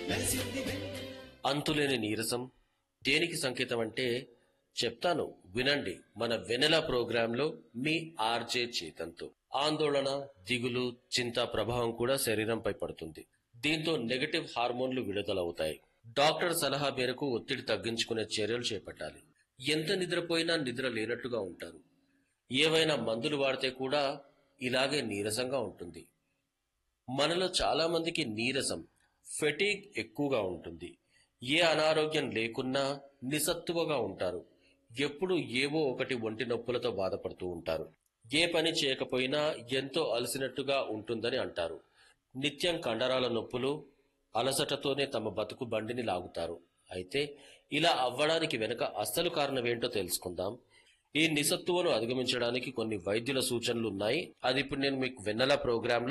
అంతులేని నీరసం దేనికి సంకేతం అంటే చెప్తాను వినండి మన వెనెల ప్రోగ్రాంలో మీ ఆర్జే చేతంతో ఆందోళన దిగులు చింత ప్రభావం కూడా శరీరంపై పడుతుంది దీంతో నెగటివ్ హార్మోన్లు విడుదలవుతాయి డాక్టర్ సలహా మేరకు ఒత్తిడి తగ్గించుకునే చర్యలు చేపట్టాలి ఎంత నిద్రపోయినా నిద్ర లేనట్టుగా ఉంటారు ఏవైనా మందులు వాడితే కూడా ఇలాగే నీరసంగా ఉంటుంది మనలో చాలా మందికి నీరసం ఫెటీగ్ ఎక్కువగా ఉంటుంది ఏ అనారోగ్యం లేకున్నా నిస్సత్తువగా ఉంటారు ఎప్పుడు ఏవో ఒకటి ఒంటి నొప్పులతో బాధపడుతూ ఉంటారు ఏ పని చేయకపోయినా ఎంతో అలసినట్టుగా ఉంటుందని అంటారు నిత్యం కండరాల నొప్పులు అలసటతోనే తమ బతుకు బండిని లాగుతారు అయితే ఇలా అవ్వడానికి వెనుక అసలు కారణం ఏంటో తెలుసుకుందాం ఈ నిస్సత్తువను అధిగమించడానికి కొన్ని వైద్యుల సూచనలు ఉన్నాయి అది ఇప్పుడు నేను మీకు వెన్నెల ప్రోగ్రాంలో